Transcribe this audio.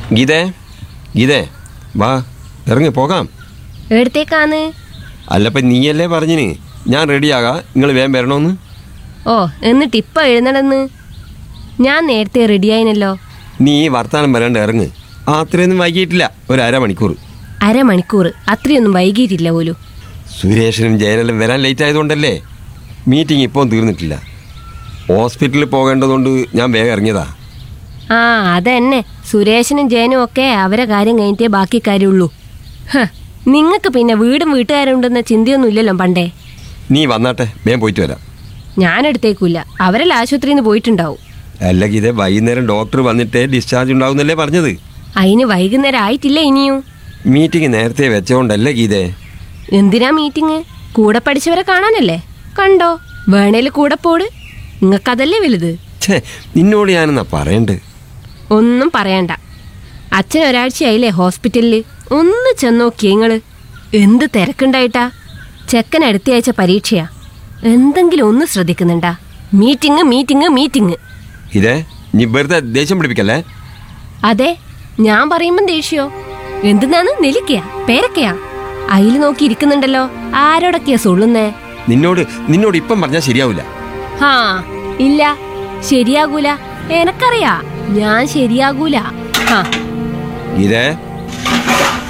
ഗീതേ ഗീതേ വാ ഇറങ്ങി പോകാം എടുത്തേക്കാന്ന് അല്ലപ്പം നീയല്ലേ പറഞ്ഞിന് ഞാൻ റെഡിയാകാം നിങ്ങൾ വേഗം വരണമെന്ന് ഓ എന്നിട്ട് ഇപ്പം എഴുന്നടന്ന് ഞാൻ നേരത്തെ റെഡിയായിനല്ലോ നീ ഈ വർത്താനം വരാണ്ട് ഇറങ്ങ് ആ അത്രയൊന്നും വൈകിട്ടില്ല ഒരു അരമണിക്കൂർ അരമണിക്കൂർ അത്രയൊന്നും വൈകിയിട്ടില്ല പോലും സുരേഷനും ജയനെല്ലാം വരാൻ ലേറ്റ് ആയതുകൊണ്ടല്ലേ മീറ്റിംഗ് ഇപ്പോൾ തീർന്നിട്ടില്ല ഹോസ്പിറ്റലിൽ പോകേണ്ടതുകൊണ്ട് ഞാൻ വേഗം ഇറങ്ങിയതാ ആ അതന്നെ സുരേഷനും ജയനും ഒക്കെ അവരെ കാര്യം കഴിഞ്ഞിട്ടേ ബാക്കി കാര്യമുള്ളൂ നിങ്ങൾക്ക് പിന്നെ വീടും വീട്ടുകാരുണ്ടെന്ന ചിന്തയൊന്നുമില്ലല്ലോ പണ്ടേ നീ വന്നാട്ടെ വേഗം പോയിട്ട് വരാം ഞാനെടുത്തേക്കില്ല അവരെല്ലാം ആശുപത്രിയിൽ നിന്ന് പോയിട്ടുണ്ടാവും അല്ല ഗീതേ വൈകുന്നേരം ഡോക്ടർ വന്നിട്ടേ ഡിസ്ചാർജ് ഉണ്ടാവുന്നല്ലേ പറഞ്ഞത് അതിന് വൈകുന്നേരം ആയിട്ടില്ല ഇനിയും മീറ്റിംഗ് നേരത്തെ വെച്ചോണ്ടല്ലേ ഗീതേ എന്തിനാ മീറ്റിംഗ് കൂടെ പഠിച്ചവരെ കാണാനല്ലേ കണ്ടോ വേണേല് കൂടെ പോട് നിങ്ങൾക്കതല്ലേ വലുത് ഛേ നിന്നോട് ഞാനെന്നാ പറയണ്ട് ഒന്നും പറയണ്ട അച്ഛൻ ഒരാഴ്ചയായില്ലേ ഹോസ്പിറ്റലിൽ ഒന്ന് ചെന്നോക്കിയേ നിങ്ങള് എന്ത് തിരക്കുണ്ടായിട്ടാ ചെക്കൻ അടുത്തയാഴ്ച പരീക്ഷയാ എന്തെങ്കിലും ഒന്ന് ശ്രദ്ധിക്കുന്നുണ്ടാ മീറ്റിംഗ് മീറ്റിംഗ് മീറ്റിംഗ് ഇതേ നീ വെറുതെ ദേഷ്യം പിടിപ്പിക്കല്ലേ അതെ ഞാൻ പറയുമ്പം ദേഷ്യോ എന്തിനാണ് നെലിക്കയാ പേരക്കയാ അയില് നോക്കി ഇരിക്കുന്നുണ്ടല്ലോ ആരോടൊക്കെയാ സൊള്ളുന്നേ നിന്നോട് നിന്നോട് ഇപ്പം പറഞ്ഞാൽ ശരിയാവില്ല ഹാ ഇല്ല ശരിയാകൂല എനക്കറിയാ ഞാൻ ശരിയാകൂല ഹാ ഇതേ